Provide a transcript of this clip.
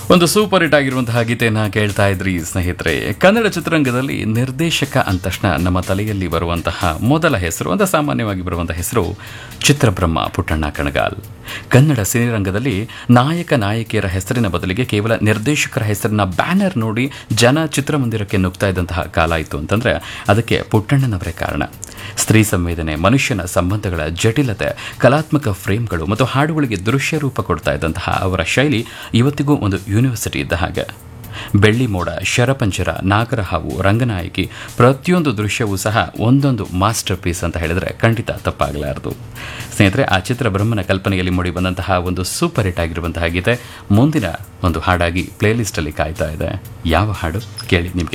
ಒಂದು super hit ಆಗಿರುವಂತಹ ಗೀತೆಯನ್ನ ಕೇಳ್ತಾ ಇದ್ರಿ ಸ್ನೇಹಿತರೆ ಕನ್ನಡ ಚಿತ್ರರಂಗದಲ್ಲಿ ನಿರ್ದೇಶಕ ಅಂದ ತಕ್ಷಣ ನಮ್ಮ ತಲೆಯಲ್ಲಿ ಬರುವಂತಹ ಮೊದಲ ಹೆಸರು ಅಂತ ಸಾಮಾನ್ಯವಾಗಿ ಬರುವಂತಹ ಹೆಸರು ಚಿತ್ರಬ್ರಹ್ಮ ಪುಟ್ಟಣ್ಣ ಕಣಗಾಲ್ ಕನ್ನಡ ಸಿನಿರಂಗದಲ್ಲಿ ನಾಯಕ ನಾಯಕಿಯರ ಹೆಸರಿನ ಬದಲಿಗೆ ಕೇವಲ ನಿರ್ದೇಶಕರ ಹೆಸರಿನ ಬ್ಯಾನರ್ ನೋಡಿ ಜನ ಚಿತ್ರಮಂದಿರಕ್ಕೆ ನುಗ್ತಾ ಇದ್ದಂತಹ ಕಾಲ ಇತ್ತು ಅಂತಂದ್ರೆ ಅದಕ್ಕೆ ಪುಟ್ಟಣ್ಣನವರೇ ಕಾರಣ ಸ್ತ್ರೀ ಸಂವೇದನೆ ಮನುಷ್ಯನ ಸಂಬಂಧಗಳ ಜಟಿಲತೆ ಕಲಾತ್ಮಕ ಫ್ರೇಮ್ಗಳು ಮತ್ತು ಹಾಡುಗಳಿಗೆ ದೃಶ್ಯ ರೂಪ ಕೊಡ್ತಾ ಇದ್ದಂತಹ ಅವರ ಶೈಲಿ ಇವತ್ತಿಗೂ ಒಂದು ಯೂನಿವರ್ಸಿಟಿ ಇದ್ದ ಹಾಗೆ ಬೆಳ್ಳಿ ಮೋಡ ಶರಪಂಜರ ನಾಗರಹಾವು ರಂಗನಾಯಕಿ ಪ್ರತಿಯೊಂದು ದೃಶ್ಯವೂ ಸಹ ಒಂದೊಂದು ಮಾಸ್ಟರ್ ಪೀಸ್ ಅಂತ ಹೇಳಿದ್ರೆ ಖಂಡಿತ ತಪ್ಪಾಗಲಾರದು ಸ್ನೇಹಿತರೆ ಆ ಚಿತ್ರ ಬ್ರಹ್ಮನ ಕಲ್ಪನೆಯಲ್ಲಿ ಮೂಡಿ ಬಂದಂತಹ ಒಂದು ಸೂಪರ್ ಹಿಟ್ ಆಗಿರುವಂತಹ ಗೀತೆ ಮುಂದಿನ ಒಂದು ಹಾಡಾಗಿ ಪ್ಲೇಲಿಸ್ಟಲ್ಲಿ ಕಾಯ್ತಾ ಇದೆ ಯಾವ ಹಾಡು ಕೇಳಿ ನಿಮಗೆ